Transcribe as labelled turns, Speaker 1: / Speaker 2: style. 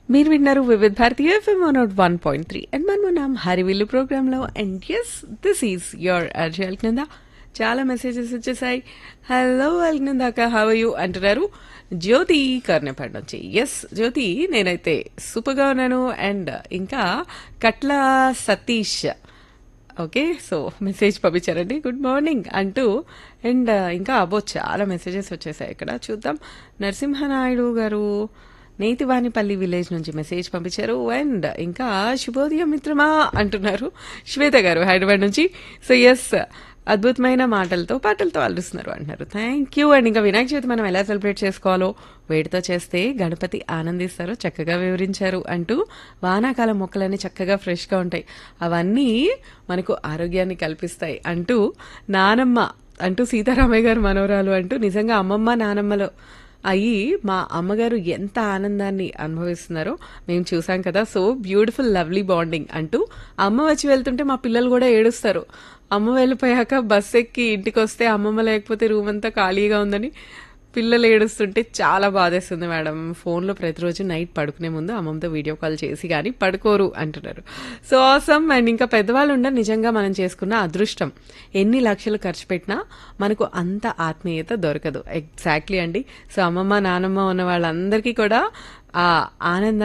Speaker 1: మీరు విన్నారు వివిధ్ భారతీయ ఎఫ్ఎం నోట్ వన్ పాయింట్ త్రీ అండ్ మన నామ్ హరివిల్లు ప్రోగ్రాంలో and yes this is your RJ Alaknanda చాలా మెసేజెస్ వచ్చేసాయి హలో అల్క్నందాక హవ్ యూ అంటున్నారు జ్యోతి కర్ణపాడు నుంచి ఎస్ జ్యోతి నేనైతే సూపర్గా ఉన్నాను అండ్ ఇంకా Katla Satish okay so message పంపించారండి గుడ్ మార్నింగ్ అంటూ అండ్ ఇంకా అబో చాలా మెసేజెస్ వచ్చేసాయి ఇక్కడ చూద్దాం నరసింహనాయుడు గారు నేతివానిపల్లి విలేజ్ నుంచి మెసేజ్ పంపించారు అండ్ ఇంకా శుభోదయం మిత్రమా అంటున్నారు శ్వేత గారు హైదరాబాద్ నుంచి సో ఎస్ అద్భుతమైన మాటలతో పాటలతో అల్లుస్తున్నారు అంటున్నారు థ్యాంక్ యూ అండ్ ఇంకా వినాయక చవితి మనం ఎలా సెలబ్రేట్ చేసుకోవాలో వేడితో చేస్తే గణపతి ఆనందిస్తారు చక్కగా వివరించారు అంటూ వానాకాలం మొక్కలన్నీ చక్కగా ఫ్రెష్గా ఉంటాయి అవన్నీ మనకు ఆరోగ్యాన్ని కల్పిస్తాయి అంటూ నానమ్మ అంటూ సీతారామయ్య గారు మనవరాలు అంటూ నిజంగా అమ్మమ్మ నానమ్మలో అయ్యి మా అమ్మగారు ఎంత ఆనందాన్ని అనుభవిస్తున్నారో మేము చూసాం కదా సో బ్యూటిఫుల్ లవ్లీ బాండింగ్ అంటూ అమ్మ వచ్చి వెళ్తుంటే మా పిల్లలు కూడా ఏడుస్తారు అమ్మ వెళ్ళిపోయాక బస్ ఎక్కి ఇంటికి వస్తే అమ్మమ్మ లేకపోతే రూమ్ అంతా ఖాళీగా ఉందని పిల్లలు ఏడుస్తుంటే చాలా బాధేస్తుంది మేడం ఫోన్లో ప్రతిరోజు నైట్ పడుకునే ముందు అమ్మమ్మతో వీడియో కాల్ చేసి కానీ పడుకోరు అంటున్నారు సో ఆసమ్ అండ్ ఇంకా పెద్దవాళ్ళు ఉండ నిజంగా మనం చేసుకున్న అదృష్టం ఎన్ని లక్షలు ఖర్చు పెట్టినా మనకు అంత ఆత్మీయత దొరకదు ఎగ్జాక్ట్లీ అండి సో అమ్మమ్మ నానమ్మ ఉన్న వాళ్ళందరికీ కూడా ఆ ఆనందాన్ని